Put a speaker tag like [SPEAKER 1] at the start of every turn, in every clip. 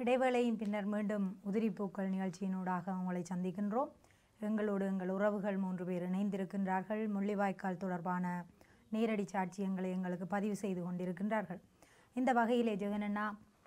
[SPEAKER 1] இடைவேளையின் பின்னர் மீண்டும் உதிரிப்பூக்கள் நிகழ்ச்சியினூடாக உங்களை சந்திக்கின்றோம் எங்களோடு எங்கள் உறவுகள் மூன்று பேர் இணைந்திருக்கின்றார்கள் முள்ளிவாய்க்கால் தொடர்பான நேரடி சாட்சியங்களை எங்களுக்கு பதிவு செய்து கொண்டிருக்கின்றார்கள் இந்த வகையிலே ஜெகனண்ணா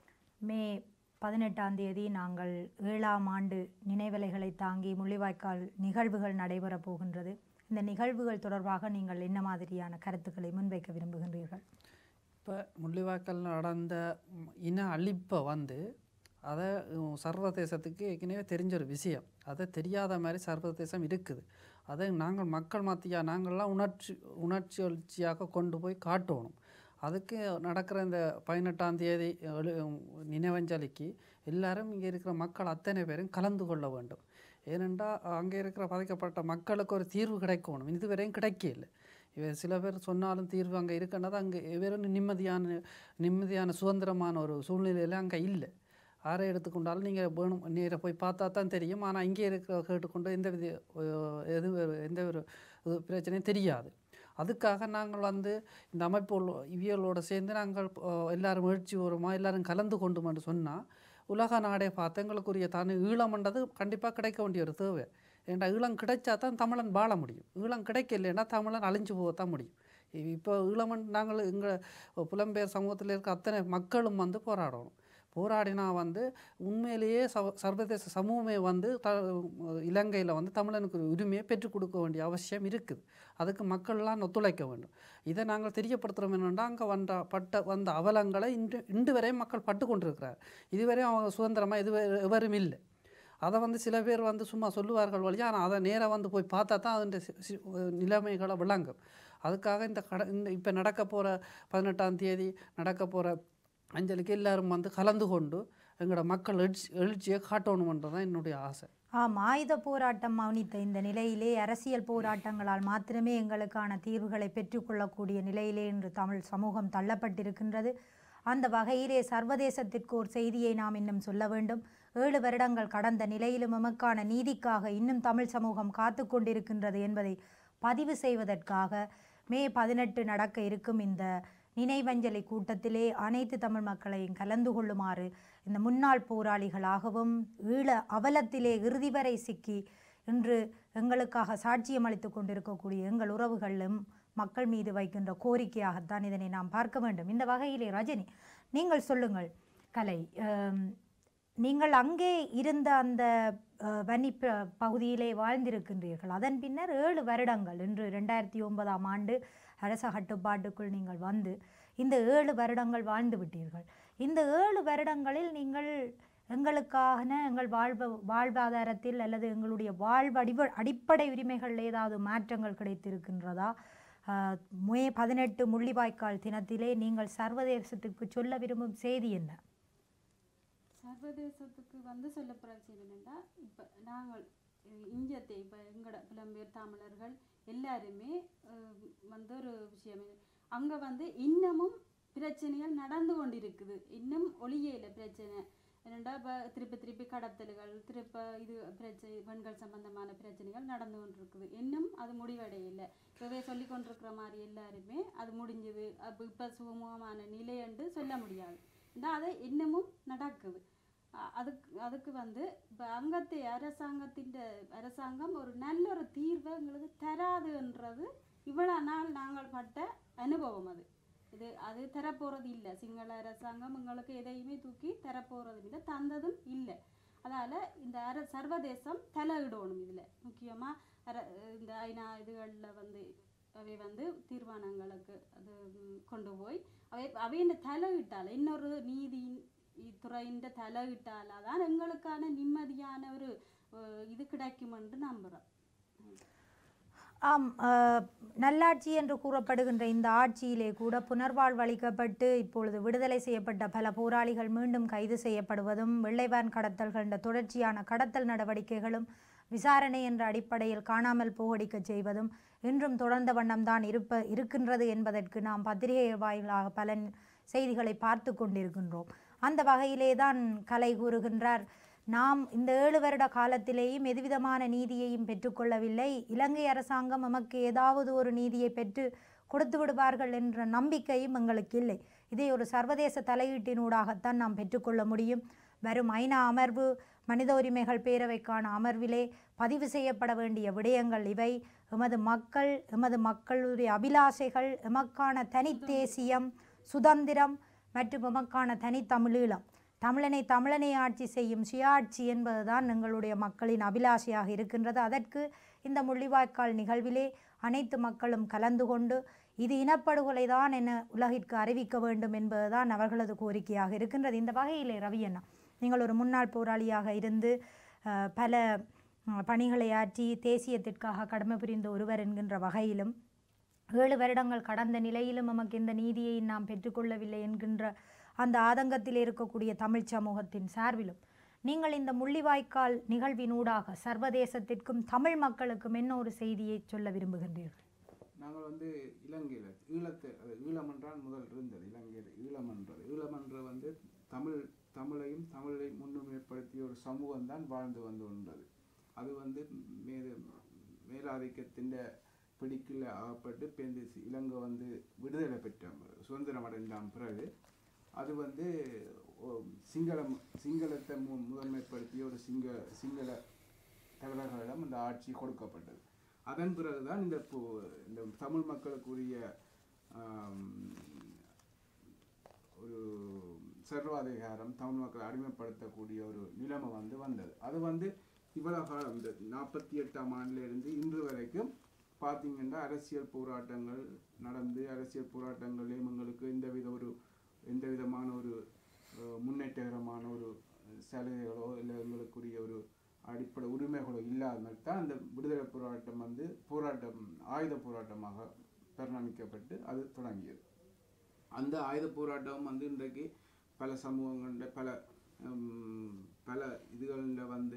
[SPEAKER 1] மே பதினெட்டாம் தேதி நாங்கள் ஏழாம் ஆண்டு நினைவலைகளை தாங்கி முள்ளிவாய்க்கால் நிகழ்வுகள் நடைபெறப் போகின்றது இந்த நிகழ்வுகள் தொடர்பாக நீங்கள் என்ன மாதிரியான கருத்துக்களை முன்வைக்க விரும்புகின்றீர்கள்
[SPEAKER 2] இப்போ முள்ளிவாய்க்கால் நடந்த ம், இன அழிப்பை வந்து அதை உம், சர்வதேசத்துக்கு ஏற்கனவே தெரிஞ்ச ஒரு விஷயம் அதை தெரியாத மாதிரி சர்வதேசம் இருக்குது அதை நாங்கள் மக்கள் மத்தியாக நாங்கள்லாம் உணர்ச்சி உணர்ச்சி எழுச்சியாக கொண்டு போய் காட்டணும் அதுக்கு நடக்கிற இந்த பதினெட்டாம் தேதி எழு- நினைவஞ்சலிக்கு எல்லாரும் இங்கே இருக்கிற மக்கள் அத்தனை பேரும் கலந்து கொள்ள வேண்டும் ஏனென்றால் அங்கே இருக்கிற பாதிக்கப்பட்ட மக்களுக்கு ஒரு தீர்வு கிடைக்கணும் இதுவரையும் கிடைக்கல இவ சில பேர் சொன்னாலும் தீர்வு அங்கே இருக்குன்னா அங்கே வெறும் நிம்மதியான நிம்மதியான சுதந்திரமான ஒரு சூழ்நிலையில் அங்கே இல்லை ஆரை எடுத்துக்கொண்டாலும் நீங்கள் வேணும் நேராக போய் பார்த்தா தான் தெரியும் ஆனால் இங்கே இருக்கிற கேட்டுக்கொண்டு எந்த வித அஹ், எது எந்த ஒரு இது பிரச்சனையும் தெரியாது அதுக்காக நாங்கள் வந்து இந்த அமைப்பு இவியலோடு சேர்ந்து நாங்கள் அஹ், எல்லாரும் எழுச்சி வருமா எல்லாரும் கலந்து கொண்டுமென்று சொன்னால் உலக நாடே பார்த்து எங்களுக்குரிய தனி ஈழம்ன்றது கண்டிப்பாக கிடைக்க வேண்டிய ஒரு தேவை ஏன்டா ஈழம் கிடைச்சா தான் தமிழன் வாழ முடியும் ஈழம் கிடைக்கலைன்னா தமிழன் அழிஞ்சு போகத்தான் முடியும் இ- இப்போ ஈழமன் நாங்கள் எங்கள் புலம்பெயர் சமூகத்தில் இருக்க அத்தனை மக்களும் வந்து போராடணும் போராடினா வந்து உண்மையிலேயே சவ சர்வதேச சமூகமே வந்து த இலங்கையில் வந்து தமிழனுக்கு ஒரு உரிமையை பெற்றுக் கொடுக்க வேண்டிய அவசியம் இருக்குது அதுக்கு மக்கள்லாம் ஒத்துழைக்க வேண்டும் இதை நாங்கள் தெரியப்படுத்துகிறோம் என்னென்னா அங்கே வந்த பட்ட வந்த அவலங்களை இன்று இன்று வரையும் மக்கள் பட்டு கொண்டிருக்கிறார் இதுவரையும் அவங்க சுதந்திரமாக இது எவரும் இல்லை அதை வந்து சில பேர் வந்து சும்மா சொல்லுவார்கள் வழியா ஆனால் அதை நேராக வந்து போய் பார்த்தா தான் அதன் நிலைமைகளை விளங்கும் அதுக்காக இந்த கட இந்த இப்போ நடக்க போகிற பதினெட்டாம் தேதி நடக்க போகிற அஞ்சலிக்கு எல்லாரும் வந்து கலந்து கொண்டு எங்களோட மக்கள் எழுச்சி எழுச்சியை காட்டணுமன்றது தான் என்னுடைய ஆசை
[SPEAKER 1] ஆம் ஆயுத போராட்டம் மௌனித்த இந்த நிலையிலே அரசியல் போராட்டங்களால் மாத்திரமே எங்களுக்கான தீர்வுகளை பெற்றுக்கொள்ளக்கூடிய நிலையிலே இன்று தமிழ் சமூகம் தள்ளப்பட்டிருக்கின்றது அந்த வகையிலே சர்வதேசத்திற்கு ஒரு செய்தியை நாம் இன்னும் சொல்ல வேண்டும் ஏழு வருடங்கள் கடந்த நிலையிலும் எமக்கான நீதிக்காக இன்னும் தமிழ் சமூகம் காத்து கொண்டிருக்கின்றது என்பதை பதிவு செய்வதற்காக மே பதினெட்டு நடக்க இருக்கும் இந்த நினைவஞ்சலி கூட்டத்திலே அனைத்து தமிழ் மக்களையும் கலந்து கொள்ளுமாறு இந்த முன்னாள் போராளிகளாகவும் ஈழ அவலத்திலே இறுதி வரை சிக்கி இன்று எங்களுக்காக சாட்சியம் அளித்துக் கொண்டிருக்கக்கூடிய எங்கள் உறவுகளும் மக்கள் மீது வைக்கின்ற கோரிக்கையாகத்தான் இதனை நாம் பார்க்க வேண்டும் இந்த வகையிலே ரஜினி நீங்கள் சொல்லுங்கள் கலை அம், நீங்கள் அங்கே இருந்த அந்த அஹ், வன்னி ப- பகுதியிலே வாழ்ந்திருக்கின்றீர்கள் அதன் பின்னர் ஏழு வருடங்கள் இன்று ரெண்டாயிரத்தி ஒன்பதாம் ஆண்டு அரச கட்டுப்பாட்டுக்குள் நீங்கள் வந்து இந்த ஏழு வருடங்கள் வாழ்ந்து விட்டீர்கள் இந்த ஏழு வருடங்களில் நீங்கள் எங்களுக்கான எங்கள் வாழ்வ வாழ்வாதாரத்தில் அல்லது எங்களுடைய வாழ்வடிவ அடிப்படை உரிமைகளில் ஏதாவது மாற்றங்கள் கிடைத்திருக்கின்றதா அஹ், மே பதினெட்டு முள்ளிவாய்க்கால் தினத்திலே நீங்கள் சர்வதேசத்துக்கு சொல்ல விரும்பும் செய்தி என்ன
[SPEAKER 3] சர்வதேசத்துக்கு வந்து சொல்ல பிரச்சனை என்னென்னா இப்போ நாங்கள் அஹ், இஞ்சத்தை இப்போ எங்களோட புலம்பெயர் தமிழர்கள் எல்லாருமே அஹ், வந்து ஒரு விஷயம் அங்கே வந்து இன்னமும் பிரச்சனைகள் நடந்து கொண்டிருக்குது இன்னும் ஒளியல பிரச்சனை என்னடா இப்போ திருப்பி திருப்பி கடத்தல்கள் திருப்ப இது பிரச்சனை பெண்கள் சம்பந்தமான பிரச்சனைகள் நடந்து கொண்டிருக்குது இன்னும் அது முடிவடையலை இப்போவே சொல்லி கொண்டிருக்கிற மாதிரி எல்லாருமே அது முடிஞ்சது அப்போ இப்போ சுமூகமான நிலை என்று சொல்ல முடியாது இந்த அது இன்னமும் நடக்குது அ- அதுக்கு அதுக்கு வந்து இப்போ அங்கத்தை அரசாங்கத்தின் அரசாங்கம் ஒரு நல்ல ஒரு தீர்வை எங்களுக்கு தராதுன்றது இவ்வளோ நாள் நாங்கள் பட்ட அனுபவம் அது இது அது தரப்போகிறது இல்லை சிங்கள அரசாங்கம் எங்களுக்கு எதையுமே தூக்கி தரப்போகிறதும் இல்லை தந்ததும் இல்லை அதால் இந்த அர சர்வதேசம் தலையிடணும் இதில் முக்கியமாக அர இந்த ஐநா இதுகளில் வந்து அவை வந்து தீர்மானங்களுக்கு அது ம், கொண்டு போய் அவை அவையின் தலையிட்டால் இன்னொரு நீதி துறையின் தலையிட்டால தான் எங்களுக்கான நிம்மதியான ஒரு அஹ், இது கிடைக்கும் என்று நம்புகிறோம்
[SPEAKER 1] ஆம் அஹ், நல்லாட்சி என்று கூறப்படுகின்ற இந்த ஆட்சியிலே கூட புனர்வாழ்வளிக்கப்பட்டு இப்பொழுது விடுதலை செய்யப்பட்ட பல போராளிகள் மீண்டும் கைது செய்யப்படுவதும் வெள்ளைவான் கடத்தல்கள் என்ற தொடர்ச்சியான கடத்தல் நடவடிக்கைகளும் விசாரணை என்ற அடிப்படையில் காணாமல் போகடிக்க செய்வதும் இன்றும் தொடர்ந்த வண்ணம்தான் இருப்ப இருக்கின்றது என்பதற்கு நாம் பத்திரிகை வாயிலாக பல செய்திகளை பார்த்து கொண்டிருக்கின்றோம் அந்த வகையிலே தான் கலை கூறுகின்றார் நாம் இந்த ஏழு வருட காலத்திலேயும் எதுவிதமான நீதியையும் பெற்றுக்கொள்ளவில்லை இலங்கை அரசாங்கம் நமக்கு ஏதாவது ஒரு நீதியை பெற்று கொடுத்து விடுவார்கள் என்ற நம்பிக்கையும் எங்களுக்கு இல்லை இதை ஒரு சர்வதேச தலையீட்டினூடாகத்தான் நாம் பெற்றுக்கொள்ள முடியும் வரும் ஐநா அமர்வு மனித உரிமைகள் பேரவைக்கான அமர்விலே பதிவு செய்யப்பட வேண்டிய விடயங்கள் இவை எமது மக்கள் எமது மக்களுடைய அபிலாஷைகள் எமக்கான தனித்தேசியம் சுதந்திரம் மற்றும் எமக்கான தனித்தமிழீழம் தமிழனை தமிழனை ஆட்சி செய்யும் சுயாட்சி என்பதுதான் எங்களுடைய மக்களின் அபிலாஷையாக இருக்கின்றது அதற்கு இந்த முள்ளிவாய்க்கால் நிகழ்விலே அனைத்து மக்களும் கலந்து கொண்டு இது இனப்படுகொலை தான் என உலகிற்கு அறிவிக்க வேண்டும் என்பதுதான் அவர்களது கோரிக்கையாக இருக்கின்றது இந்த வகையிலே ரவி அண்ணா நீங்கள் ஒரு முன்னாள் போராளியாக இருந்து அஹ், பல அஹ், பணிகளை ஆற்றி தேசியத்திற்காக கடமை புரிந்த ஒருவர் என்கின்ற வகையிலும் ஏழு வருடங்கள் கடந்த நிலையிலும் நமக்கு இந்த நீதியை நாம் பெற்றுக்கொள்ளவில்லை என்கின்ற அந்த ஆதங்கத்தில் இருக்கக்கூடிய தமிழ் சமூகத்தின் சார்பிலும் நீங்கள் இந்த முள்ளிவாய்க்கால் நிகழ்வினூடாக சர்வதேசத்திற்கும் தமிழ் மக்களுக்கும் என்ன ஒரு செய்தியை சொல்ல விரும்புகின்றீர்கள்
[SPEAKER 4] நாங்கள் வந்து இலங்கையில் ஈழத்தை அது ஈழம் என்றால் முதல் இருந்தது இலங்கையில் ஈழம் என்றது ஈழம் என்ற வந்து தமிழ் தமிழையும் தமிழை முன்னுரிமைப்படுத்திய ஒரு சமூகம் தான் வாழ்ந்து வந்து வந்தது அது வந்து மேது மேலாதிக்கத்தின் பிடிக்கில் ஆகப்பட்டு பேருந்து இலங்கை வந்து விடுதலை பெற்ற சுதந்திரம் அடைந்த பிறகு அது வந்து ஓ- சிங்களம் சிங்களத்தை மு முதன்மைப்படுத்திய ஒரு சிங்க சிங்கள தலைவர்களிடம் அந்த ஆட்சி கொடுக்கப்பட்டது அதன் பிறகுதான் இந்த பு- இந்த தமிழ் மக்களுக்குரிய ஆம், ஒரு சர்வாதிகாரம் தமிழ் மக்களை அடிமைப்படுத்தக்கூடிய ஒரு நிலைமை வந்து வந்தது அது வந்து இவ்வளவு காலம் இந்த நாற்பத்தி எட்டாம் ஆண்டிலிருந்து இன்று வரைக்கும் பார்த்தீங்கன்னா அரசியல் போராட்டங்கள் நடந்து அரசியல் போராட்டங்களையும் எங்களுக்கு எந்தவித ஒரு எந்த விதமான ஒரு அஹ், முன்னேற்றகரமான ஒரு சலுகைகளோ இல்லை எங்களுக்குரிய ஒரு அடிப்படை உரிமைகளோ இல்லாமல் தான் அந்த விடுதலை போராட்டம் வந்து போராட்டம் ஆயுத போராட்டமாக பரிணமிக்கப்பட்டு அது தொடங்கியது அந்த ஆயுத போராட்டம் வந்து இன்றைக்கு பல சமூகங்களில் பல ஹம், பல இதுகளில் வந்து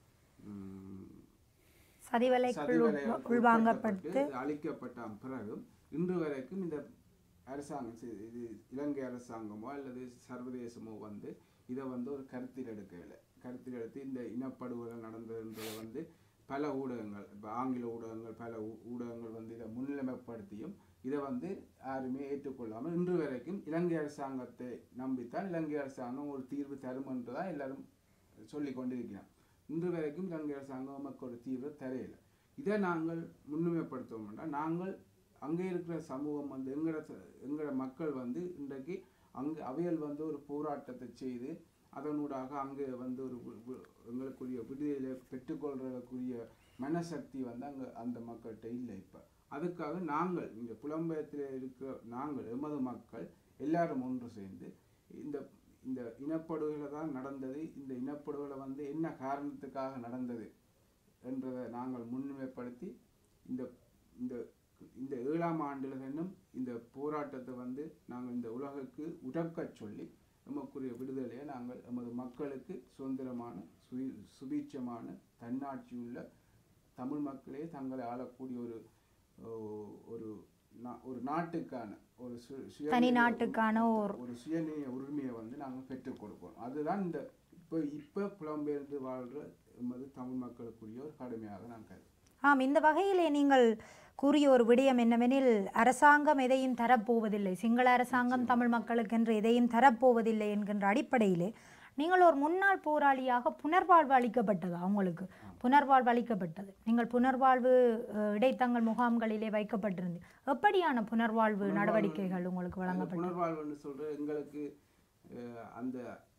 [SPEAKER 4] ஹம்,
[SPEAKER 1] சதிவலைக்குள்
[SPEAKER 4] சதிவலைகளுக்கு
[SPEAKER 1] உள்- உள்வாங்கப்பட்டு
[SPEAKER 4] உட்படுத்தப்பட்டு அழிக்கப்பட்ட பிறகு இன்று வரைக்கும் இந்த அரசாங்கம் சி- இது இலங்கை அரசாங்கமோ அல்லது சர்வதேசமோ வந்து இதை வந்து ஒரு கருத்தில் எடுக்கவில்லை கருத்தில் எடுத்து இந்த இனப்படுகொலை நடந்ததுன்றதை வந்து பல ஊடகங்கள் இப்போ ஆங்கில ஊடகங்கள் பல ஊ- ஊடகங்கள் வந்து இதை முன்னிலைமைப்படுத்தியும் இதை வந்து யாருமே ஏற்றுக்கொள்ளாமல் இன்று வரைக்கும் இலங்கை அரசாங்கத்தை நம்பித்தான் இலங்கை அரசாங்கம் ஒரு தீர்வு தரும் என்று தான் எல்லாரும் சொல்லி கொண்டிருக்கிறோம் இன்று வரைக்கும் இலங்கை அரசாங்கம் நமக்கு ஒரு தீர்வு தரையில்லை இதை நாங்கள் முன்னுமைப்படுத்தோம்னா நாங்கள் அங்கே இருக்கிற சமூகம் வந்து எங்களோட ச- எங்களோட மக்கள் வந்து இன்றைக்கு அங்கே அவையல் வந்து ஒரு போராட்டத்தை செய்து அதனூடாக அங்கே வந்து ஒரு வி- வி- எங்களுக்குரிய விடுதலை பெற்றுக்கொள்றதுக்குரிய மனசக்தி வந்து அங்கே அந்த மக்கள்கிட்ட இல்லை இப்போ அதுக்காக நாங்கள் இங்கே புலம்பெயத்தில் இருக்கிற நாங்கள் எமது மக்கள் எல்லாரும் ஒன்று சேர்ந்து இந்த இந்த இனப்படுகொலை தான் நடந்தது இந்த இனப்படுகொலை வந்து என்ன காரணத்துக்காக நடந்தது என்றதை நாங்கள் முன்னிலைப்படுத்தி இந்த இந்த இந்த ஏழாம் ஆண்டில் என்னும் இந்த போராட்டத்தை வந்து நாங்கள் இந்த உலகுக்கு உடக்கச் சொல்லி நமக்குரிய விடுதலையை நாங்கள் எமது மக்களுக்கு சுதந்திரமான சுயி சுபீட்சமான தன்னாட்சியுள்ள தமிழ் மக்களே தங்களை ஆளக்கூடிய ஒரு ஓ, ஒரு நா- ஒரு நாட்டுக்கான ஒரு சு- சுய
[SPEAKER 1] தனி நாட்டுக்கான ஒரு
[SPEAKER 4] ஒரு சுயநிய உரிமையை வந்து நாங்கள் பெற்றுக் கொடுப்போம் அதுதான் இந்த இப்போ இப்போ புலம்பெயர்ந்து வாழ்கிற எமது தமிழ் மக்களுக்குரிய ஒரு கடமையாக நான் கருதுகிறேன்
[SPEAKER 1] ஆம் இந்த வகையிலே நீங்கள் கூறிய ஒரு விடயம் என்னவெனில் அரசாங்கம் எதையும் தரப்போவதில்லை சிங்கள அரசாங்கம் தமிழ் மக்களுக்கென்று எதையும் தரப்போவதில்லை என்கின்ற அடிப்படையிலே நீங்கள் ஒரு முன்னாள் போராளியாக புனர்வாழ்வு அளிக்கப்பட்டதா உங்களுக்கு புனர்வாழ்வு அளிக்கப்பட்டது நீங்கள் புனர்வாழ்வு அஹ், இடைத்தங்கல் முகாம்களிலே வைக்கப்பட்டிருந்து எப்படியான புனர்வாழ்வு நடவடிக்கைகள் உங்களுக்கு
[SPEAKER 4] அந்த
[SPEAKER 1] வழங்கப்பட்டது
[SPEAKER 4] புனர்வாழ்வுன்னு சொல்ற எங்களுக்கு அஹ், அந்த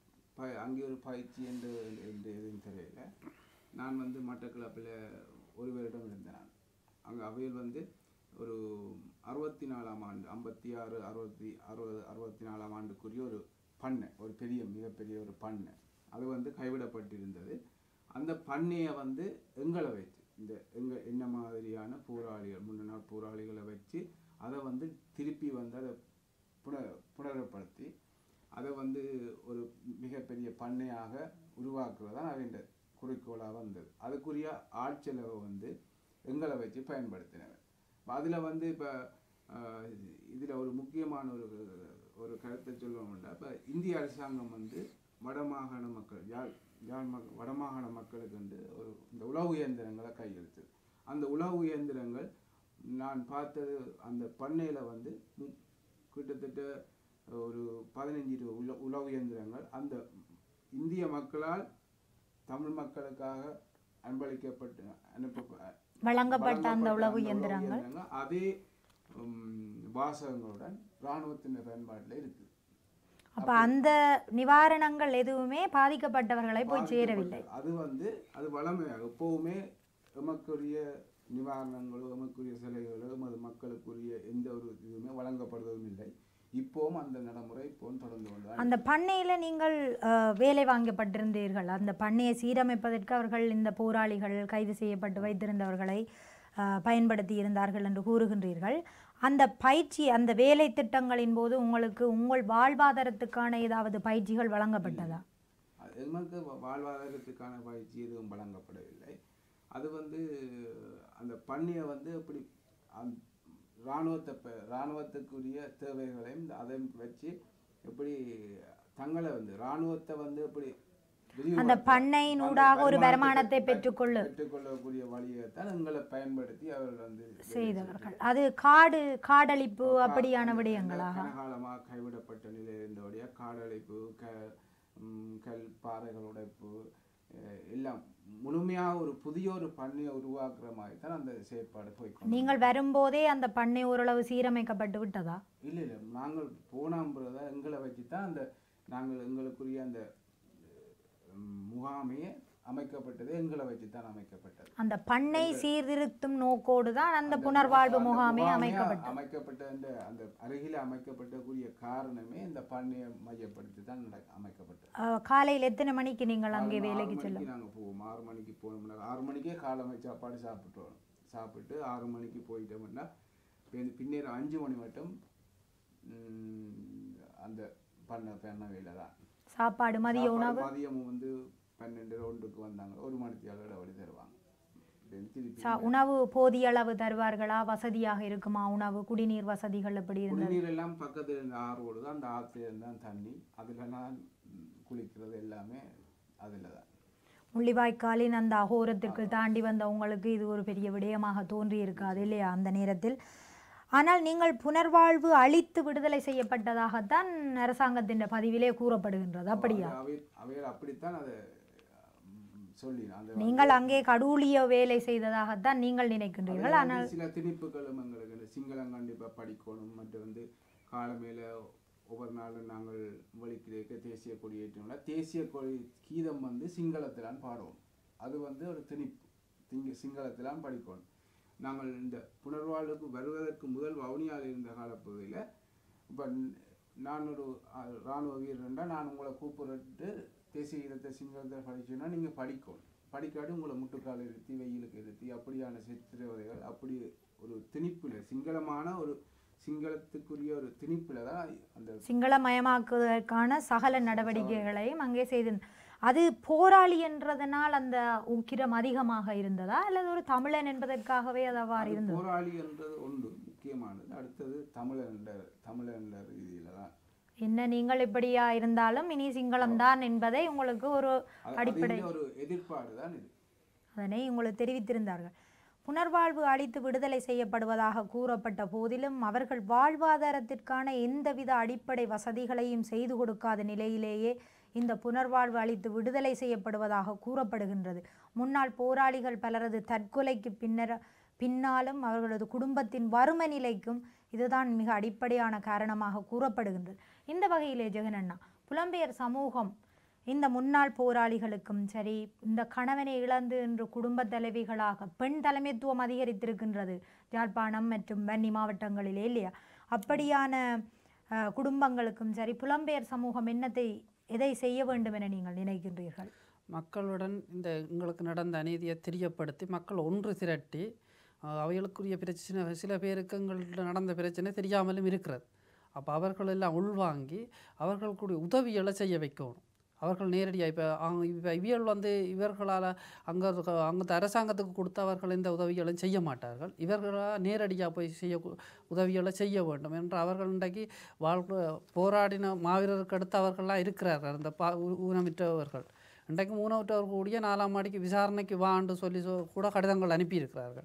[SPEAKER 4] ப அங்கே ஒரு பயிற்சி என்று என்று எதுவும் தெரியல நான் வந்து மட்டக்களப்பில் ஒரு வருடம் இருந்தேன் நான் அங்கே அவையில் வந்து ஒரு அறுபத்தி நாலாம் ஆண்டு ஐம்பத்தி ஆறு அறுபத்தி அறுபது அறுபத்தி நாலாம் ஆண்டுக்குரிய ஒரு பண்ணை ஒரு பெரிய மிகப்பெரிய ஒரு பண்ணை அது வந்து கைவிடப்பட்டிருந்தது அந்த பண்ணையை வந்து எங்களை வச்சு இந்த எங்க என்ன மாதிரியான போராளிகள் முன்னாள் போராளிகளை வச்சு அதை வந்து திருப்பி வந்து அதை புன புனரப்படுத்தி அதை வந்து ஒரு மிகப்பெரிய பண்ணையாக உருவாக்குறது தான் அவன் குறிக்கோளாக வந்தது அதுக்குரிய ஆட்செலவை வந்து எங்களை வச்சு பயன்படுத்தினவர் அதில் வந்து இப்போ இதில் ஒரு முக்கியமான ஒரு ஒரு கருத்தை சொல்லணும்னா இப்போ இந்திய அரசாங்கம் வந்து வடமாகாண மக்கள் யாழ் யாழ் மக் வடமாகாண மக்களுக்கு வந்து ஒரு இந்த உழவு இயந்திரங்களை கையெழுத்து அந்த உழவு இயந்திரங்கள் நான் பார்த்தது அந்த பண்ணையில் வந்து மு- கிட்டத்தட்ட ஒரு பதினஞ்சு இருபது உல உளவு இயந்திரங்கள் அந்த இந்திய மக்களால் தமிழ் மக்களுக்காக அன்பளிக்கப்பட்டு அனுப்ப
[SPEAKER 1] வழங்கப்பட்ட அந்த
[SPEAKER 4] வழங்கப்பட்ட
[SPEAKER 1] உளவு
[SPEAKER 4] அந்த
[SPEAKER 1] இயந்திரங்கள்
[SPEAKER 4] இயந்திரங்கள் அதே ம், வாசகங்களுடன் இராணுவத்தின் பயன்பாட்டில் இருக்குது
[SPEAKER 1] அப்ப அந்த நிவாரணங்கள் எதுவுமே பாதிக்கப்பட்டவர்களை போய் சேரவில்லை
[SPEAKER 4] பாதிக்கப்பட்ட- அது வந்து அது வளமையாக எப்பவுமே எமக்குரிய நிவாரணங்களோ எமக்குரிய சிலைகளோ எமது மக்களுக்குரிய எந்த ஒரு இதுவுமே வழங்கப்படுவதும் இல்லை இப்போவும் அந்த நடைமுறை இப்போவும் தொடர்ந்து கொண்டு
[SPEAKER 1] அந்த பண்ணையில நீங்கள் அஹ், வேலை வாங்கப்பட்டிருந்தீர்கள் அந்த பண்ணையை சீரமைப்பதற்கு அவர்கள் இந்த போராளிகள் கைது செய்யப்பட்டு வைத்திருந்தவர்களை அஹ், பயன்படுத்தி இருந்தார்கள் என்று கூறுகின்றீர்கள் அந்த பயிற்சி அந்த வேலை திட்டங்களின் போது உங்களுக்கு உங்கள் வாழ்வாதாரத்துக்கான ஏதாவது பயிற்சிகள் வழங்கப்பட்டதா
[SPEAKER 4] அது எமக்கு வா- வாழ்வாதாரத்துக்கான பயிற்சி எதுவும் வழங்கப்படவில்லை அது வந்து அந்த பண்ணியை வந்து எப்படி அந் இராணுவத்தை ப இராணுவத்துக்குரிய தேவைகளையும் அதை வச்சு எப்படி தங்களை வந்து இராணுவத்தை வந்து எப்படி
[SPEAKER 1] அந்த
[SPEAKER 4] விரிவுபடுத்த-
[SPEAKER 1] பண்ணையினூடாக
[SPEAKER 4] அந்த
[SPEAKER 1] ஒரு
[SPEAKER 4] வருமானத்தை
[SPEAKER 1] வருமானத்தை
[SPEAKER 4] பெற்-
[SPEAKER 1] பெற்றுக்கொள்ளு
[SPEAKER 4] பெற்றுக்கொள்ளக்கூடிய வழியைத்தான் எங்களை பயன்படுத்தி அவர்கள் வந்து வேலை
[SPEAKER 1] செய்தவர்கள் அது காடு காடழிப்பு
[SPEAKER 4] கா-
[SPEAKER 1] அப்படியான
[SPEAKER 4] அந்த
[SPEAKER 1] விடயங்களாக
[SPEAKER 4] கனகாலமாக கைவிடப்பட்ட நிலையில் இருந்தபடியா காடழிப்பு க ம், கல் பாறைகள் உடைப்பு அஹ், எல்லாம் முழுமையாக ஒரு புதிய ஒரு பண்ணையை உருவாக்குற மாதிரி தான் அந்த செயற்பாடு போய்க்கொண்டு
[SPEAKER 1] நீங்கள் வரும்போதே அந்த பண்ணை ஓரளவு சீரமைக்கப்பட்டு விட்டதா
[SPEAKER 4] இல்லை இல்லை நாங்கள் போனாம்ன்றத எங்களை வச்சு தான் அந்த நாங்கள் எங்களுக்குரிய அந்த ம், முகாமையே அமைக்கப்பட்டது எங்களை வச்சு தான் அமைக்கப்பட்டது
[SPEAKER 1] அந்த பண்ணை சீர்திருத்தும் நோக்கோடு தான் அந்த
[SPEAKER 4] அந்த
[SPEAKER 1] புனர்வாழ்வு
[SPEAKER 4] அந்த
[SPEAKER 1] முகாமே
[SPEAKER 4] முகாமே
[SPEAKER 1] அமைக்கப்பட்டது
[SPEAKER 4] அமைக்கப்பட்ட அந்த அந்த அருகில் அமைக்கப்பட்டக்கூடிய காரணமே இந்த பண்ணையை மையப்படுத்தி தான் நட அமைக்கப்பட்டது
[SPEAKER 1] அஹ், காலையில் எத்தனை மணிக்கு நீங்கள் அங்கே
[SPEAKER 4] காலைல
[SPEAKER 1] வேலைக்கு
[SPEAKER 4] ஆறு
[SPEAKER 1] செல்ல
[SPEAKER 4] மணிக்கு நாங்கள் போவோம் ஆறு மணிக்கு போனோம்னா ஆறு மணிக்கே காலமை சாப்பாடு சாப்பிட்டுருவோம் சாப்பிட்டு ஆறு மணிக்கு போயிட்டோம்னா பின்- பின்னேற அஞ்சு மணி மட்டும் ம், அந்த பண்ண பண்ண வேலை தான்
[SPEAKER 1] சாப்பாடு மதிய
[SPEAKER 4] சாப்பாடு
[SPEAKER 1] உணவு
[SPEAKER 4] மதியமும் வந்து பன்னெண்டு ஒன்றுக்கு வந்தாங்க ஒரு மணிக்கு அளவு தருவாங்க then திருப்பி
[SPEAKER 1] சா- உணவு போதிய அளவு தருவார்களா வசதியாக இருக்குமா உணவு குடிநீர் வசதிகள் எப்படி இருந்தது
[SPEAKER 4] குடிநீர் எல்லாம் பக்கத்துல இருந்த ஆறு ஓடுது அந்த ஆற்றுல தான் தண்ணி அதுல நான் ம், குளிக்கிறது எல்லாமே அதுல தான்
[SPEAKER 1] முள்ளிவாய்க்காலின் அந்த அகோரத்திற்கு தாண்டி வந்த உங்களுக்கு இது ஒரு பெரிய விடயமாக தோன்றி இருக்காது இல்லையா அந்த நேரத்தில் ஆனால் நீங்கள் புனர்வாழ்வு அளித்து விடுதலை செய்யப்பட்டதாகத்தான் அரசாங்கத்தின் பதிவிலே கூறப்படுகின்றது அப்படியா
[SPEAKER 4] அவை அவைகள் அப்படித்தான் அதை ம், சொல்லி அந்த
[SPEAKER 1] நீங்கள் அங்கே கடூழிய வேலை செய்ததாகத்தான் நீங்கள் நினைக்கின்றீர்கள்
[SPEAKER 4] அதுல
[SPEAKER 1] ஆனால்
[SPEAKER 4] வந்து சில திணிப்புகளும் எங்களுக்கு இந்த சிங்களம் கண்டிப்பா படிக்கணும் மற்றும் வந்து காலமேல ஒவ்வொரு நாளும் நாங்கள் வழிக்கிடைக்க தேசிய கொடியேற்றோம்ல தேசிய கொடி கீதம் வந்து சிங்களத்திலான் பாடுவோம் அது வந்து ஒரு திணிப்பு திங்க சிங்களத்திலான் படிக்கணும் நாங்கள் இந்த புனர்வாழ்வுக்கு வருவதற்கு முதல் வவுனியாவில் இருந்த காலப்பகுதியில் இப்போ நான் ஒரு அஹ், இராணுவ வீரர்ன்றா நான் உங்களை கூப்பிட்டு தேசிய கீதத்தை சிங்களத்தில் படிச்சேன்னா நீங்கள் படிக்கணும் படிக்காட்டி உங்களை முட்டுக்கால் இருத்தி வெயிலுக்கு இருத்தி அப்படியான சித்திரவதைகள் அப்படி ஒரு திணிப்பில் சிங்களமான ஒரு சிங்களத்துக்குரிய ஒரு திணிப்பில் தான் அந்த
[SPEAKER 1] சிங்களமயமாக்குவதற்கான சகல நடவடிக்கைகளையும் அங்கே செய்து அது போராளி என்றதனால் அந்த உக்கிரம் அதிகமாக இருந்ததா அல்லது ஒரு தமிழன் என்பதற்காகவே அது அவ்வாறு
[SPEAKER 4] அது
[SPEAKER 1] இருந்தது
[SPEAKER 4] போராளி என்றது ஒன்று முக்கியமானது அடுத்தது தமிழர் என்ற தமிழர் என்ற ரீதியில் தான்
[SPEAKER 1] என்ன நீங்கள் இப்படியா இருந்தாலும் இனி சிங்களம்தான் என்பதை உங்களுக்கு ஒரு
[SPEAKER 4] அது-
[SPEAKER 1] அடிப்படை
[SPEAKER 4] அது ஒரு எதிர்ப்பாடு தான் இது
[SPEAKER 1] அதனை உங்களுக்கு தெரிவித்திருந்தார்கள் புனர்வாழ்வு அளித்து விடுதலை செய்யப்படுவதாக கூறப்பட்ட போதிலும் அவர்கள் வாழ்வாதாரத்திற்கான எந்தவித அடிப்படை வசதிகளையும் செய்து கொடுக்காத நிலையிலேயே இந்த புனர்வாழ்வு அளித்து விடுதலை செய்யப்படுவதாக கூறப்படுகின்றது முன்னாள் போராளிகள் பலரது தற்கொலைக்கு பின்னர் பின்னாலும் அவர்களது குடும்பத்தின் வறுமை நிலைக்கும் இதுதான் மிக அடிப்படையான காரணமாக கூறப்படுகின்றது இந்த வகையிலே ஜெகனண்ணா புலம்பெயர் சமூகம் இந்த முன்னாள் போராளிகளுக்கும் சரி இந்த கணவனை இழந்து இன்று குடும்ப தலைவிகளாக பெண் தலைமைத்துவம் அதிகரித்திருக்கின்றது யாழ்ப்பாணம் மற்றும் வன்னி மாவட்டங்களிலே இல்லையா அப்படியான அஹ், குடும்பங்களுக்கும் சரி புலம்பெயர் சமூகம் என்னத்தை எதை செய்ய வேண்டும் என நீங்கள் நினைக்கின்றீர்கள்
[SPEAKER 2] மக்களுடன் இந்த எங்களுக்கு நடந்த அநீதியை தெரியப்படுத்தி மக்கள் ஒன்று திரட்டி அஹ், அவைகளுக்குரிய பிரச்சனை சில பேருக்கு எங்கள்கிட்ட நடந்த பிரச்சனை தெரியாமலும் இருக்கிறது அப்போ அவர்கள் எல்லாம் உள்வாங்கி அவர்களுக்குரிய உதவிகளை செய்ய வைக்கணும் அவர்கள் நேரடியாக இப்போ இப்போ இவியல் வந்து இவர்களால் அங்கே அங்கே அரசாங்கத்துக்கு கொடுத்தவர்கள் இந்த உதவிகளும் செய்ய மாட்டார்கள் இவர்களால் நேரடியாக போய் செய்ய உதவிகளை செய்ய வேண்டும் என்று அவர்கள் இன்றைக்கு வாழ்க்கை போராடின மாவீரருக்கு அடுத்து அவர்கள்லாம் இருக்கிறார்கள் அந்த பா ஊ- ஊனமிற்றவர்கள் இன்றைக்கு ஊனமிற்றவர்கள் கூடிய நாலாம் மாடிக்கு விசாரணைக்கு வான்னு சொல்லி சொ- கூட கடிதங்கள் அனுப்பியிருக்கிறார்கள்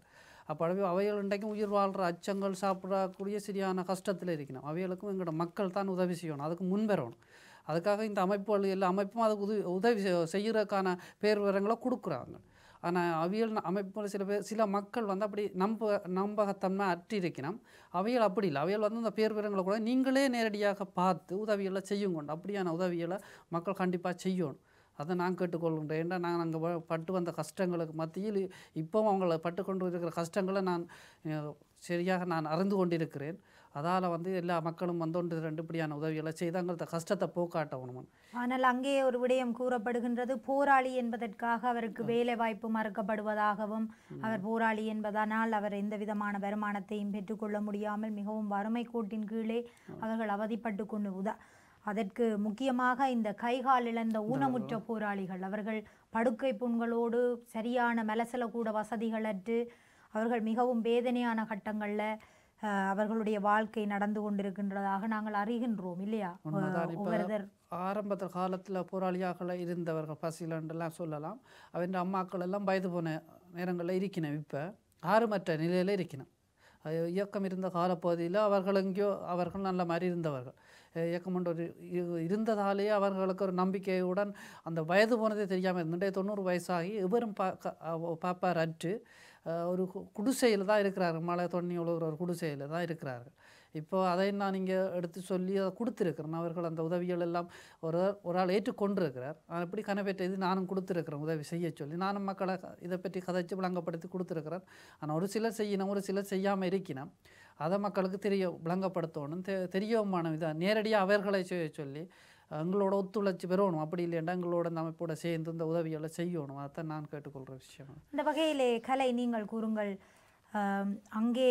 [SPEAKER 2] அப்போ அவைகள் இன்றைக்கும் உயிர் வாழ்கிற அச்சங்கள் சாப்பிடக்கூடிய சரியான கஷ்டத்தில் இருக்கணும் அவைகளுக்கும் எங்களோட மக்கள் தான் உதவி செய்யணும் அதுக்கு முன்வரணும் அதுக்காக இந்த அமைப்புகள் எல்லா அமைப்பும் அதுக்கு உதவி உதவி செய்- செய்யறதுக்கான பேர் விவரங்களை கொடுக்குறாங்க ஆனால் அவியல் ந- அமைப்புகள் சில பேர் சில மக்கள் வந்து அப்படி நம்ப நம்பகத்தன்மை அற்றி இருக்கணும் அவைகள் அப்படி இல்லை அவைகள் வந்து இந்த பேர் விவரங்களை கூட நீங்களே நேரடியாக பார்த்து உதவிகளை செய்யுங்க அப்படியான உதவிகளை மக்கள் கண்டிப்பாக செய்யணும் அதை நான் கேட்டுக்கொள்கின்றேன் ஏன்னா நான் அங்கே பட்டு வந்த கஷ்டங்களுக்கு மத்தியில் இப்போவும் அவங்கள பட்டு கொண்டு இருக்கிற கஷ்டங்களை நான் அஹ், சரியாக நான் அறிந்து கொண்டிருக்கிறேன் அதால் வந்து எல்லா மக்களும் வந்து ஒன்று ரெண்டு இப்படியான உதவிகளை செய்து அங்கே கஷ்டத்தை போக்காட்டணும்
[SPEAKER 1] ஆனால் அங்கே ஒரு விடயம் கூறப்படுகின்றது போராளி என்பதற்காக அவருக்கு வேலை வாய்ப்பு மறுக்கப்படுவதாகவும் அவர் போராளி என்பதனால் அவர் எந்த விதமான வருமானத்தையும் பெற்றுக்கொள்ள முடியாமல் மிகவும் வறுமை கோட்டின் கீழே அவர்கள் அவதிப்பட்டு கொண்டு உதா அதற்கு முக்கியமாக இந்த கைகால் இழந்த ஊனமுற்ற போராளிகள் அவர்கள் படுக்கை புண்களோடு சரியான மலசல கூட வசதிகளற்று அவர்கள் மிகவும் வேதனையான கட்டங்களில் அவர்களுடைய வாழ்க்கை நடந்து கொண்டிருக்கின்றதாக நாங்கள் அறிகின்றோம் இல்லையா
[SPEAKER 2] உண்மைதான். இப்ப
[SPEAKER 1] ஒவ்வொருத்தர்
[SPEAKER 2] ஆரம்பத்தில் காலத்தில் போராளியாக இருந்தவர்கள் பசிலண்டெல்லாம் சொல்லலாம் அவன் அம்மாக்கள் எல்லாம் வயது போன நேரங்களில் இருக்கணும் இப்போ ஆறுமற்ற நிலையில் இருக்கணும் அது இயக்கம் இருந்த காலப்பகுதியில் அவர்கள் எங்கேயோ அவர்கள் நல்ல மாதிரி இருந்தவர்கள் அஹ் இயக்கம் ஒன்று ஒரு இரு- இருந்ததாலேயே அவர்களுக்கு ஒரு நம்பிக்கையுடன் அந்த வயது போனதே தெரியாமல் இருந்துட்டே தொண்ணூறு வயசாகி இவரும் பா க- அவ- பாப்பார் அற்று அஹ் ஒரு குடிசையில் தான் இருக்கிறார்கள் மழை தொண்ணி உழுவுற ஒரு குடிசையில் தான் இருக்கிறார்கள் இப்போ அதை நான் இங்கே எடுத்து சொல்லி அதை கொடுத்துருக்கிறேன் அவர்கள் அந்த உதவிகள் எல்லாம் ஒரு ஒரு ஆள் ஏற்றுக்கொண்டிருக்கிறார் நான் எப்படி கனப்பேற்ற இது நானும் கொடுத்துருக்கிறேன் உதவி செய்ய சொல்லி நானும் மக்களை க- இதை பற்றி கதைச்சு விளங்கப்படுத்தி கொடுத்துருக்கிறேன் ஆனால் ஒரு சிலர் செய்யணும் ஒரு சிலர் செய்யாமல் இருக்கணும் அதை மக்களுக்கு தெரிய விளங்கப்படுத்தணும் தெ தெரியவுமான இதாக நேரடியாக அவர்களை செய்ய சொல்லி எங்களோட ஒத்துழைச்சி பெறணும் அப்படி இல்லைன்னா எங்களோட இந்த அமைப்போட சேர்ந்து இந்த உதவிகளை செய்யணும் அதான் நான் கேட்டுக்கொள்கிற விஷயம்
[SPEAKER 1] இந்த வகையிலே கலை நீங்கள் கூறுங்கள் ஆம், அங்கே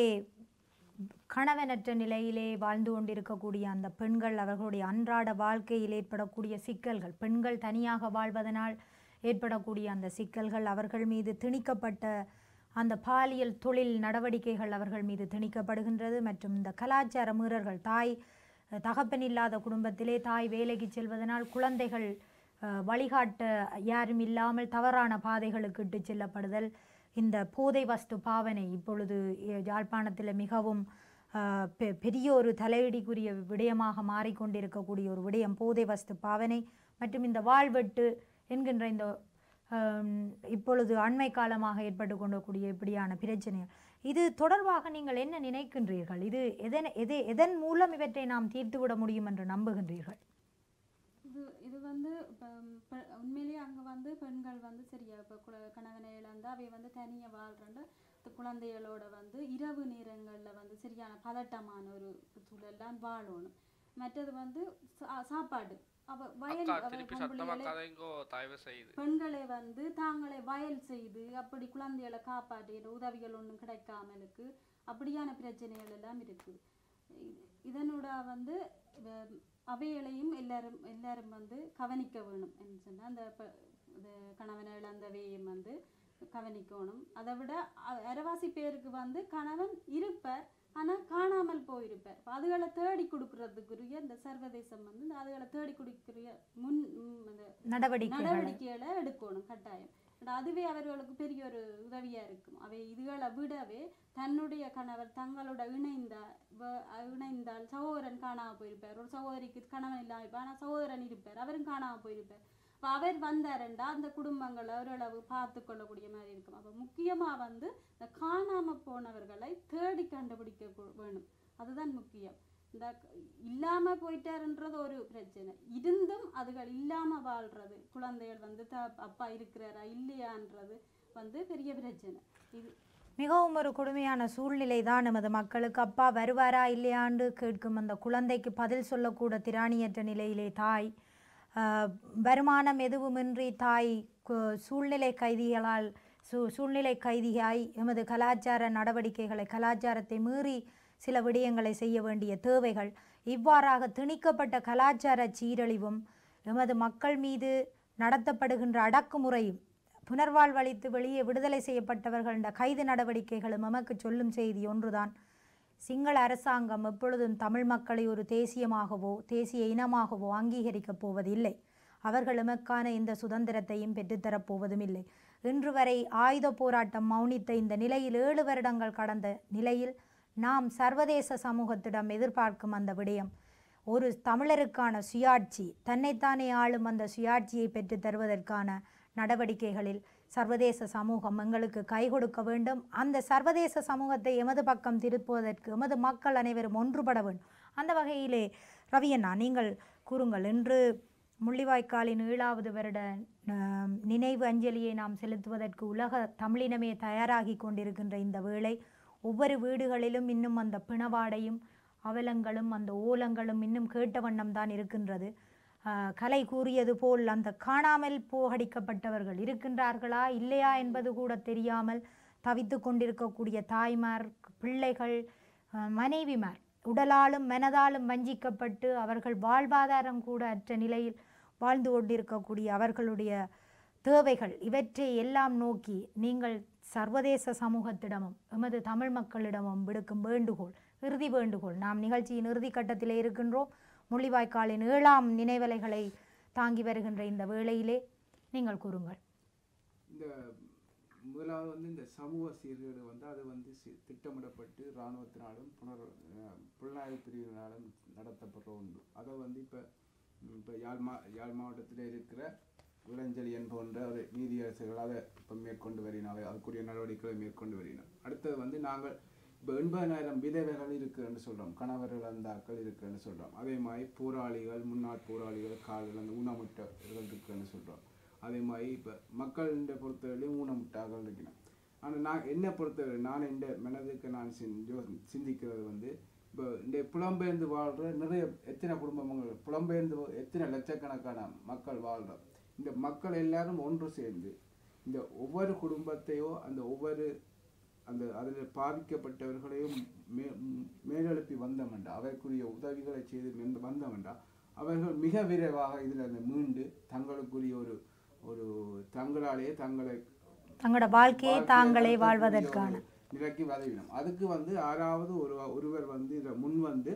[SPEAKER 1] கணவனற்ற நிலையிலே வாழ்ந்து கொண்டிருக்கக்கூடிய அந்த பெண்கள் அவர்களுடைய அன்றாட வாழ்க்கையில் ஏற்படக்கூடிய சிக்கல்கள் பெண்கள் தனியாக வாழ்வதனால் ஏற்படக்கூடிய அந்த சிக்கல்கள் அவர்கள் மீது திணிக்கப்பட்ட அந்த பாலியல் தொழில் நடவடிக்கைகள் அவர்கள் மீது திணிக்கப்படுகின்றது மற்றும் இந்த கலாச்சார மீறல்கள் தாய் அஹ், தகப்பன் இல்லாத குடும்பத்திலே தாய் வேலைக்கு செல்வதனால் குழந்தைகள் அஹ், வழிகாட்ட யாரும் இல்லாமல் தவறான பாதைகளுக்கு இட்டு செல்லப்படுதல் இந்த போதை வஸ்து பாவனை இப்பொழுது அஹ், யாழ்ப்பாணத்தில் மிகவும் அஹ், பெ- பெரிய ஒரு தலையடிக்குரிய விடயமாக மாறிக்கொண்டிருக்கக்கூடிய ஒரு விடயம் போதை வஸ்து பாவனை மற்றும் இந்த வாழ்வெட்டு என்கின்ற இந்த ஆம், இப்பொழுது அண்மை காலமாக ஏற்பட்டு கொண்டக்கூடிய இப்படியான பிரச்சனைகள் இது தொடர்பாக நீங்கள் என்ன நினைக்கின்றீர்கள் இது எதன் எது எதன் மூலம் இவற்றை நாம் தீர்த்துவிட முடியும் என்று நம்புகின்றீர்கள்
[SPEAKER 3] இது இது வந்து இப்போ பெ- உண்மையிலேயே அங்கே வந்து பெண்கள் வந்து சரியா இப்போ குல கணவனை இழந்து அவை வந்து தனியாக வாழ்றண்டு குழந்தைகளோட வந்து இரவு நேரங்களில் வந்து சரியான பதட்டமான ஒரு சூழல் தான் வாழணும் மற்றது வந்து சா- சாப்பாடு அவ வயல்
[SPEAKER 5] அக்கா
[SPEAKER 3] அவ
[SPEAKER 5] திருப்பி சத்தமா
[SPEAKER 3] பொம்பளைகளே
[SPEAKER 5] கதைங்கோ தயவு செய்து
[SPEAKER 3] பெண்களை வந்து தாங்களே வயல் செய்து அப்படி குழந்தைகளை காப்பாற்றி உதவிகள் ஒன்றும் கிடைக்காமலுக்கு அப்படியான பிரச்சனைகள் எல்லாம் இருக்குது இ- இதனோட வந்து வ- அவைகளையும் எல்லாரும் எல்லாரும் வந்து கவனிக்க வேணும் என்று சொன்னால் அந்த ப- இது கணவனை இழந்தவையும் வந்து கவனிக்கணும் அதை விட அ- அரைவாசி பேருக்கு வந்து கணவன் இருப்பார் ஆனால் காணாமல் போயிருப்பார் அப்ப அதுகளை தேடி கொடுக்கறதுக்குரிய இந்த சர்வதேசம் வந்து இந்த அதுகளை தேடி கொடுக்குற முன் ம், அந்த
[SPEAKER 1] நடவடிக்கைகள்
[SPEAKER 3] நடவடிக்கைகளை எடுக்கணும் கட்டாயம் ஆனா அதுவே அவர்களுக்கு பெரிய ஒரு உதவியா இருக்கும் அவை இதுகளை விடவே தன்னுடைய கணவர் தங்களோட இணைந்தால் வ- இணைந்தால் சகோதரன் காணாம போயிருப்பார் ஒரு சகோதரிக்கு கணவன் இல்லாம இருப்பார் ஆனா சகோதரன் இருப்பார் அவரும் காணாம போயிருப்பார் அப்ப அவர் வந்தாருண்டா அந்த குடும்பங்களை ஓரளவு பார்த்து கொள்ளக்கூடிய மாதிரி இருக்கும் அப்ப முக்கியமா வந்து இந்த காணாம போனவர்களை தேடி கண்டுபிடிக்க கு- வேணும் அதுதான் முக்கியம் இந்த க- இல்லாம போயிட்டாருன்றது ஒரு பிரச்சனை இருந்தும் அதுகள் இல்லாம வாழ்றது குழந்தைகள் வந்து த அப்பா இருக்கிறாரா இல்லையான்றது வந்து பெரிய பிரச்சனை இது
[SPEAKER 1] மிகவும் ஒரு கொடுமையான சூழ்நிலை தான் நமது மக்களுக்கு அப்பா வருவாரா இல்லையாண்டு கேட்கும் அந்த குழந்தைக்கு பதில் சொல்லக்கூட திராணியற்ற நிலையிலே தாய் ஆஹ், வருமானம் எதுவுமின்றி தாய் கு- சூழ்நிலை கைதிகளால் சூ சூழ்நிலை கைதியாய் எமது கலாச்சார நடவடிக்கைகளை கலாச்சாரத்தை மீறி சில விடயங்களை செய்ய வேண்டிய தேவைகள் இவ்வாறாக திணிக்கப்பட்ட கலாச்சார சீரழிவும் எமது மக்கள் மீது நடத்தப்படுகின்ற அடக்குமுறையும் புனர்வாழ்வளித்து வெளியே விடுதலை செய்யப்பட்டவர்கள் இந்த கைது நடவடிக்கைகளும் எமக்கு சொல்லும் செய்தி ஒன்றுதான் சிங்கள அரசாங்கம் எப்பொழுதும் தமிழ் மக்களை ஒரு தேசியமாகவோ தேசிய இனமாகவோ அங்கீகரிக்கப் போவதில்லை அவர்கள் எமக்கான இந்த சுதந்திரத்தையும் பெற்றுத்தரப் போவதும் இல்லை இன்று வரை ஆயுத போராட்டம் மௌனித்த இந்த நிலையில் ஏழு வருடங்கள் கடந்த நிலையில் நாம் சர்வதேச சமூகத்திடம் எதிர்பார்க்கும் அந்த விடயம் ஒரு தமிழருக்கான சுயாட்சி தன்னைத்தானே ஆளும் அந்த சுயாட்சியை பெற்றுத் தருவதற்கான நடவடிக்கைகளில் சர்வதேச சமூகம் எங்களுக்கு கை கொடுக்க வேண்டும் அந்த சர்வதேச சமூகத்தை எமது பக்கம் திருப்புவதற்கு எமது மக்கள் அனைவரும் ஒன்றுபட வேண்டும் அந்த வகையிலே ரவியண்ணா நீங்கள் கூறுங்கள் இன்று முள்ளிவாய்க்காலின் ஏழாவது வருட ஆம், நினைவு அஞ்சலியை நாம் செலுத்துவதற்கு உலக தமிழினமே தயாராகி கொண்டிருக்கின்ற இந்த வேளை ஒவ்வொரு வீடுகளிலும் இன்னும் அந்த பிணவாடையும் அவலங்களும் அந்த ஓலங்களும் இன்னும் கேட்ட வண்ணம் தான் இருக்கின்றது ஆஹ், கலை கூறியது போல் அந்த காணாமல் போகடிக்கப்பட்டவர்கள் இருக்கின்றார்களா இல்லையா என்பது கூட தெரியாமல் தவித்து கொண்டிருக்கக்கூடிய தாய்மார் பிள்ளைகள் ஆஹ், மனைவிமார் உடலாலும் மனதாலும் வஞ்சிக்கப்பட்டு அவர்கள் வாழ்வாதாரம் கூட அற்ற நிலையில் வாழ்ந்து கொண்டிருக்கக்கூடிய அவர்களுடைய தேவைகள் இவற்றை எல்லாம் நோக்கி நீங்கள் சர்வதேச சமூகத்திடமும் எமது தமிழ் மக்களிடமும் விடுக்கும் வேண்டுகோள் இறுதி வேண்டுகோள் நாம் நிகழ்ச்சியின் இறுதி கட்டத்திலே இருக்கின்றோம் முள்ளிவாய்க்காலின் ஏழாம் நினைவலைகளை தாங்கி வருகின்ற இந்த வேளையிலே நீங்கள் கூறுங்கள்
[SPEAKER 4] இந்த முதலாவது வந்து இந்த சமூக சீர்கேடு வந்து அது வந்து சி- திட்டமிடப்பட்டு இராணுவத்தினாலும் புனர் அஹ், புலனாய்வு பிரிவினாலும் நடத்தப்படுற ஒன்று அதை வந்து இப்போ இப்போ யாழ் மா யாழ் மாவட்டத்தில் இருக்கிற விளஞ்சலியன் போன்ற ஒரு நீதியரசர்கள் அதை இப்போ மேற்கொண்டு வரினாவே அதுக்குரிய நடவடிக்கைகளை மேற்கொண்டு வரினோம் அடுத்தது வந்து நாங்கள் இப்போ எண்பதாயிரம் விதவைகள் இருக்குன்னு சொல்கிறோம் கணவர் இழந்தாக்கள் இருக்குன்னு சொல்கிறோம் அதே மாதிரி போராளிகள் முன்னாள் போராளிகள் கால் இழந்த ஊனமுற்றவர்கள் இருக்குன்னு சொல்கிறோம் அதே மாதிரி இப்போ மக்கள்கிட்ட பொறுத்தவரையிலும் ஊனமுட்டார்கள் இருக்கணும் ஆனால் நான் என்னை பொறுத்தவரை நான் எந்த மனதுக்கு நான் சிந் யோ- சிந்திக்கிறது வந்து இப்போ இந்த புலம்பெயர்ந்து வாழ்கிற நிறைய எத்தனை குடும்பங்கள் புலம்பெயர்ந்து எத்தனை லட்சக்கணக்கான மக்கள் வாழ்கிறோம் இந்த மக்கள் எல்லாரும் ஒன்று சேர்ந்து இந்த ஒவ்வொரு குடும்பத்தையோ அந்த ஒவ்வொரு அந்த அதில் பாதிக்கப்பட்டவர்களையும் மே ம், மேலெழுப்பி வந்தமெண்டா அவருக்குரிய உதவிகளை செய்து மென் வந்தமெண்டா அவர்கள் மிக விரைவாக இதில் அந்த மீண்டு தங்களுக்குரிய ஒரு ஒரு தங்களாலேயே தங்களை
[SPEAKER 1] தங்களோட வாழ்க்கையை
[SPEAKER 4] வாழ்க்கையை
[SPEAKER 1] தாங்களே
[SPEAKER 4] நடத்தக்கூடிய
[SPEAKER 1] வாழ்வதற்கான
[SPEAKER 4] ஒரு நிலைக்கு வதவினோம் அதுக்கு வந்து ஆறாவது ஒரு ஒருவர் வந்து இதில் முன் வந்து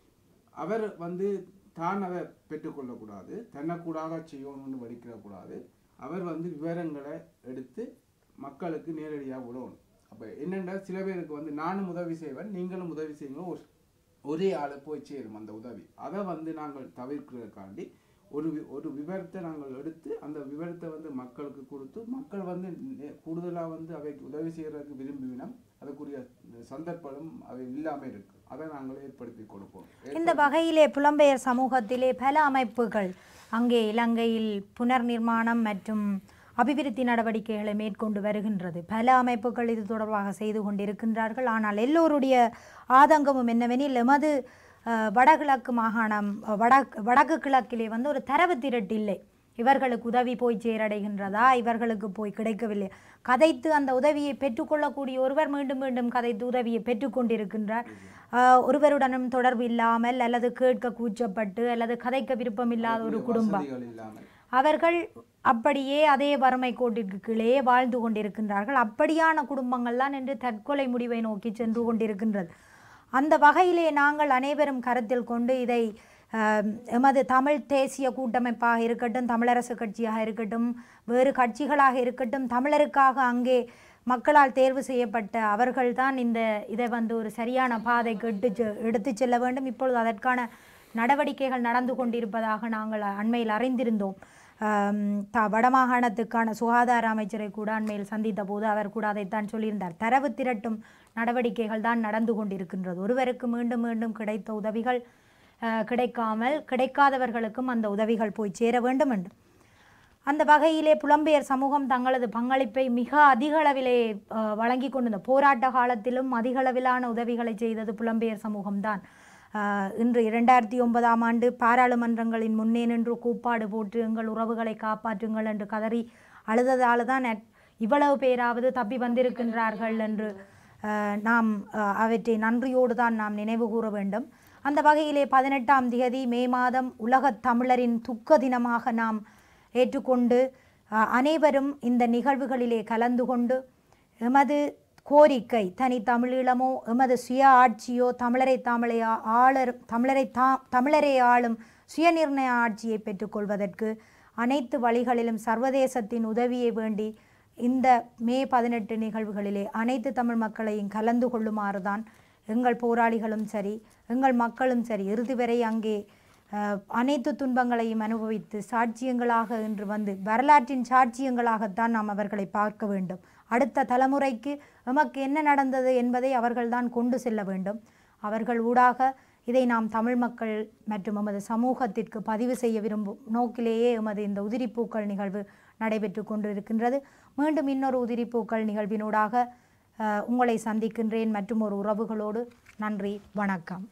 [SPEAKER 4] அவர் வந்து தான் அதை பெற்றுக்கொள்ளக்கூடாது தன்னைக்கூடாக செய்யணும்னு வலிக்கிடக்கூடாது அவர் வந்து விவரங்களை எடுத்து மக்களுக்கு நேரடியாக விடணும் அப்போ என்னென்னா சில பேருக்கு வந்து நானும் உதவி செய்வேன் நீங்களும் உதவி செய்யுங்க ஒரு ஒரே ஆளு போய் சேரும் அந்த உதவி அதை வந்து நாங்கள் தவிர்க்கிறதுக்காண்டி ஒரு வி- ஒரு விவரத்தை நாங்கள் எடுத்து அந்த விவரத்தை வந்து மக்களுக்கு கொடுத்து மக்கள் வந்து கூடுதலாக வந்து அவைக்கு உதவி செய்யறதுக்கு விரும்பினோம் அதுக்குரிய சந்தர்ப்பம் அவை இல்லாமல் இருக்கு அதை நாங்கள் ஏற்படுத்தி கொடுப்போம்
[SPEAKER 1] இந்த வகையிலே புலம்பெயர் சமூகத்திலே பல அமைப்புகள் அங்கே இலங்கையில் புனர் நிர்மாணம் மற்றும் அபிவிருத்தி நடவடிக்கைகளை மேற்கொண்டு வருகின்றது பல அமைப்புகள் இது தொடர்பாக செய்து கொண்டிருக்கின்றார்கள் ஆனால் எல்லோருடைய ஆதங்கமும் என்னவெனில் எமது அஹ், வடகிழக்கு மாகாணம் அஹ், வடக்கு வடக்கு கிழக்கிலே வந்து ஒரு தரவு திரட்டு இல்லை இவர்களுக்கு உதவி போய் சேரடைகின்றதா இவர்களுக்கு போய் கிடைக்கவில்லை கதைத்து அந்த உதவியை பெற்றுக்கொள்ளக்கூடிய ஒருவர் மீண்டும் மீண்டும் கதைத்து உதவியை பெற்றுக்கொண்டிருக்கின்றார் ஆஹ் ஒருவருடனும் தொடர்பு இல்லாமல் அல்லது கேட்க கூச்சப்பட்டு அல்லது கதைக்க விருப்பம் இல்லாத ஒரு குடும்பம்
[SPEAKER 4] வசதிகள் இல்லாமல்
[SPEAKER 1] அவர்கள் அப்படியே அதே வறுமை கோட்டிற்கு கீழே வாழ்ந்து கொண்டிருக்கின்றார்கள் அப்படியான குடும்பங்கள் தான் என்று தற்கொலை முடிவை நோக்கி சென்று கொண்டிருக்கின்றது அந்த வகையிலே நாங்கள் அனைவரும் கருத்தில் கொண்டு இதை ஆம், எமது தமிழ் தேசிய கூட்டமைப்பாக இருக்கட்டும் தமிழரசு கட்சியாக இருக்கட்டும் வேறு கட்சிகளாக இருக்கட்டும் தமிழருக்காக அங்கே மக்களால் தேர்வு செய்யப்பட்ட அவர்கள்தான் இந்த இதை வந்து ஒரு சரியான பாதைக்கு இட்டு செ- எடுத்துச் செல்ல வேண்டும் இப்பொழுது அதற்கான நடவடிக்கைகள் நடந்து கொண்டிருப்பதாக நாங்கள் அண்மையில் அறிந்திருந்தோம் ஆம், த வடமாகாணத்துக்கான சுகாதார அமைச்சரை கூட அண்மையில் சந்தித்த போது அவர் கூட அதைத்தான் சொல்லியிருந்தார் தரவு திரட்டும் நடவடிக்கைகள் தான் நடந்து கொண்டிருக்கின்றது ஒருவருக்கு மீண்டும் மீண்டும் கிடைத்த உதவிகள் அஹ், கிடைக்காமல் கிடைக்காதவர்களுக்கும் அந்த உதவிகள் போய் சேர வேண்டும் என்று அந்த வகையிலே புலம்பெயர் சமூகம் தங்களது பங்களிப்பை மிக அதிக அளவிலே அஹ், வழங்கி கொண்டிருந்த போராட்ட காலத்திலும் அதிக அளவிலான உதவிகளை செய்தது புலம்பெயர் சமூகம்தான் அஹ், இன்று இரண்டாயிரத்தி ஒன்பதாம் ஆண்டு பாராளுமன்றங்களின் முன்னே நின்று கூப்பாடு போட்டு எங்கள் உறவுகளை காப்பாற்றுங்கள் என்று கதறி அழுததால் தான் அட்- இவ்வளவு பேராவது தப்பி வந்திருக்கின்றார்கள் என்று அஹ், நாம் அஹ், அவற்றை நன்றியோடு தான் நாம் நினைவு கூற வேண்டும் அந்த வகையிலே பதினெட்டாம் திகதி மே மாதம் உலகத் தமிழரின் துக்க தினமாக நாம் ஏற்றுக்கொண்டு அஹ், அனைவரும் இந்த நிகழ்வுகளிலே கலந்து கொண்டு எமது கோரிக்கை தனி தமிழீழமோ எமது சுய ஆட்சியோ தமிழரை தாமலை ஆளர் தமிழரை தா தமிழரை ஆளும் சுயநிர்ணய ஆட்சியை பெற்றுக்கொள்வதற்கு அனைத்து வழிகளிலும் சர்வதேசத்தின் உதவியை வேண்டி இந்த மே பதினெட்டு நிகழ்வுகளிலே அனைத்து தமிழ் மக்களையும் கலந்து கொள்ளுமாறுதான் எங்கள் போராளிகளும் சரி எங்கள் மக்களும் சரி இறுதி வரை அங்கே அஹ், அனைத்து துன்பங்களையும் அனுபவித்து சாட்சியங்களாக இன்று வந்து வரலாற்றின் சாட்சியங்களாகத்தான் நாம் அவர்களை பார்க்க வேண்டும் அடுத்த தலைமுறைக்கு எமக்கு என்ன நடந்தது என்பதை அவர்கள்தான் கொண்டு செல்ல வேண்டும் அவர்கள் ஊடாக இதை நாம் தமிழ் மக்கள் மற்றும் எமது சமூகத்திற்கு பதிவு செய்ய விரும்பும் நோக்கிலேயே எமது இந்த உதிரிப்பூக்கள் நிகழ்வு நடைபெற்று கொண்டிருக்கின்றது மீண்டும் இன்னொரு உதிரிப்பூக்கள் நிகழ்வினூடாக அஹ், உங்களை சந்திக்கின்றேன் மற்றும் ஒரு உறவுகளோடு நன்றி வணக்கம்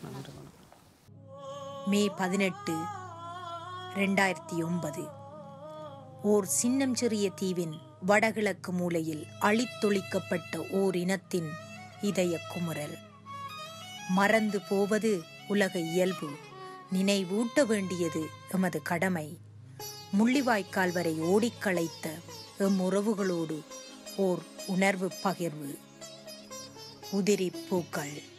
[SPEAKER 5] மே பதினெட்டு ரெண்டாயிரத்தி ஒன்பது ஓர் சின்னம் சிறிய தீவின் வடகிழக்கு மூலையில் அழித்தொழிக்கப்பட்ட ஓர் இனத்தின் இதய குமுறல் மறந்து போவது உலக இயல்பு நினைவூட்ட வேண்டியது எமது கடமை முள்ளிவாய்க்கால் வரை ஓடிக்களைத்த எம் உறவுகளோடு ஓர் உணர்வு பகிர்வு உதிரி பூக்கள்